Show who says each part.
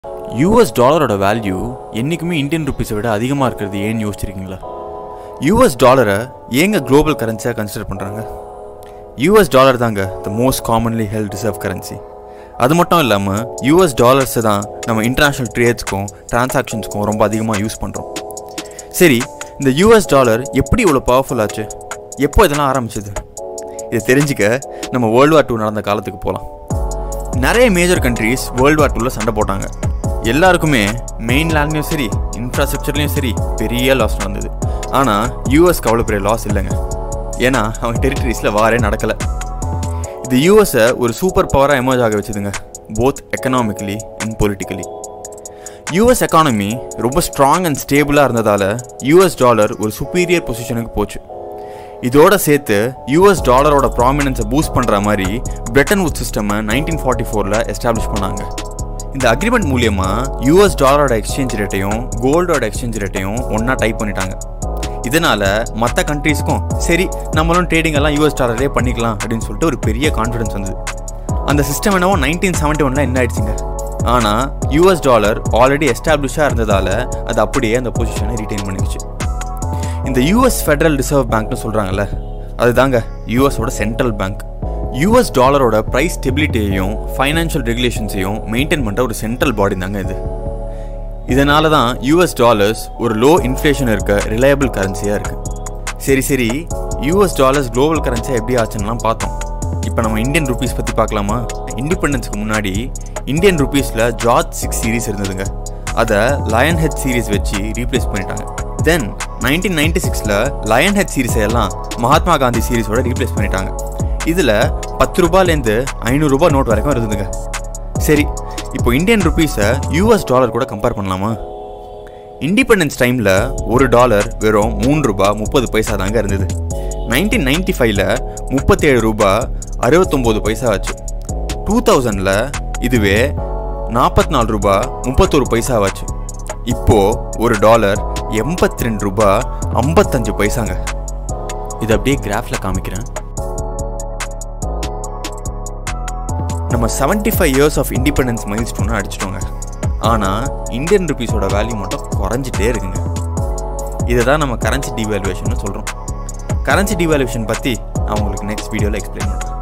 Speaker 1: US டாலரோட value என்றைக்குமே Indian ருபீஸை விட அதிகமாக இருக்கிறது ஏன்னு யோசிச்சிருக்கீங்களா யூஎஸ் டாலரை ஏங்க குளோபல் கரன்சியாக கன்சிடர் பண்ணுறாங்க யூஎஸ் டாலர் தாங்க the most commonly held reserve currency அது மட்டும் இல்லாமல் யூஎஸ் டாலர்ஸை தான் நம்ம இன்டர்நேஷ்னல் ட்ரேட்ஸ்க்கும் டிரான்சாக்ஷன்ஸ்க்கும் ரொம்ப அதிகமாக யூஸ் பண்ணுறோம் சரி இந்த யூஎஸ் டாலர் எப்படி இவ்வளோ பவர்ஃபுல் ஆச்சு எப்போ இதெல்லாம் ஆரம்பிச்சது இதை தெரிஞ்சுக்க நம்ம வேர்ல்டு வார் டூ நடந்த காலத்துக்கு போகலாம் நிறைய மேஜர் கண்ட்ரீஸ் வேர்ல்டு வார் டூவில் சண்டை போட்டாங்க எல்லாருக்குமே மெயின் லேண்ட்லையும் சரி இன்ஃப்ராஸ்ட்ரக்சர்லையும் சரி பெரிய லாஸ் நடந்தது ஆனால் யூஎஸ்க்கு அவ்வளோ பெரிய லாஸ் இல்லைங்க ஏன்னா அவங்க டெரிட்டரிஸில் வாரே நடக்கலை இது யூஎஸை ஒரு சூப்பர் பவராக எமர்ஜ் ஆக வச்சுதுங்க both economically and politically US economy ரொம்ப ஸ்ட்ராங் அண்ட் ஸ்டேபிளாக இருந்ததால் யூஎஸ் டாலர் ஒரு சுப்பீரியர் பொசிஷனுக்கு போச்சு இதோட சேர்த்து யூஎஸ் டாலரோட ப்ராமினன்ஸை பூஸ்ட் பண்ணுற மாதிரி பிரிட்டன் வுட் சிஸ்டமை நைன்டீன் ஃபார்ட்டி ஃபோரில் எஸ்டாப்ளிஷ் பண்ணாங்க இந்த அக்ரிமெண்ட் மூலியமாக யூஎஸ் டாலரோட எக்ஸ்சேஞ்ச் ரேட்டையும் கோல்டோட எக்ஸ்சேஞ்ச் ரேட்டையும் ஒன்றா டைப் பண்ணிட்டாங்க இதனால் மற்ற கண்ட்ரீஸ்க்கும் சரி நம்மளும் ட்ரேடிங் எல்லாம் யூஎஸ் டாலரே பண்ணிக்கலாம் அப்படின்னு சொல்லிட்டு ஒரு பெரிய கான்ஃபிடன்ஸ் வந்தது அந்த சிஸ்டம் என்னவோ நைன்டீன் செவன்ட்டி ஒனில் என்ன ஆயிடுச்சுங்க ஆனால் யூஎஸ் டாலர் ஆல்ரெடி எஸ்டாப்ளிஷாக இருந்ததால் அது அப்படியே அந்த பொசிஷனை ரீட்டைன் பண்ணிக்கிச்சு இந்த யூஎஸ் ஃபெடரல் ரிசர்வ் பேங்க்னு சொல்கிறாங்கல்ல அதுதாங்க யூஎஸோட சென்ட்ரல் பேங்க் யூஎஸ் டாலரோட ப்ரைஸ் ஸ்டெபிலிட்டியையும் ஃபைனான்ஷியல் ரெகுலேஷன்ஸையும் மெயின்டைன் பண்ணுற ஒரு சென்ட்ரல் பாடி தாங்க இது இதனால தான் யூஎஸ் டாலர்ஸ் ஒரு லோ இன்ஃப்ளேஷன் இருக்க ரிலையபிள் கரன்சியாக இருக்குது சரி சரி யூஎஸ் டாலர்ஸ் குளோபல் கரன்சியாக எப்படி ஆச்சுன்னுலாம் பார்த்தோம் இப்போ நம்ம இந்தியன் ருபீஸ் பற்றி பார்க்கலாமா இண்டிபெண்டன்ஸ்க்கு முன்னாடி இந்தியன் ருபீஸில் ஜார்ஜ் சிக்ஸ் சீரீஸ் இருந்ததுங்க அதை லயன் ஹெட் சீரீஸ் வச்சு ரீப்ளேஸ் பண்ணிட்டாங்க தென் நைன்டீன் நைன்டி சிக்ஸில் லயன் ஹெட் சீரீஸை எல்லாம் மகாத்மா காந்தி சீரீஸோட ரீப்ளேஸ் பண்ணிட்டாங்க இதில் பத்து ரூபாயிலேருந்து ஐநூறுரூபா நோட் வரைக்கும் இருந்ததுங்க சரி இப்போ இந்தியன் ருபீஸை யூஎஸ் டாலர் கூட கம்பேர் பண்ணலாமா இண்டிபெண்டன்ஸ் டைமில் ஒரு டாலர் வெறும் மூணு ரூபா முப்பது பைசா தாங்க இருந்தது நைன்டீன் நைன்டி ஃபைவ்ல முப்பத்தேழு ரூபா அறுபத்தொம்போது பைசா ஆச்சு டூ தௌசண்டில் இதுவே நாற்பத்தி நாலு ரூபா முப்பத்தொரு பைசாவாச்சு இப்போது ஒரு டாலர் எண்பத்தி ரெண்டு ரூபா ஐம்பத்தஞ்சு பைசாங்க இது அப்படியே கிராஃபில் காமிக்கிறேன் நம்ம seventy five years of independence மைல் ஸ்டோனை அடிச்சிட்டோங்க ஆனால் இந்தியன் ருபீஸோட வேல்யூ மட்டும் குறைஞ்சிட்டே இருக்குங்க இதை தான் நம்ம கரன்சி டிவாலுவேஷன் சொல்கிறோம் கரன்சி டிவாலுவேஷன் பற்றி நான் உங்களுக்கு நெக்ஸ்ட் வீடியோவில் எக்ஸ்பிளைன் பண்ணுறேன்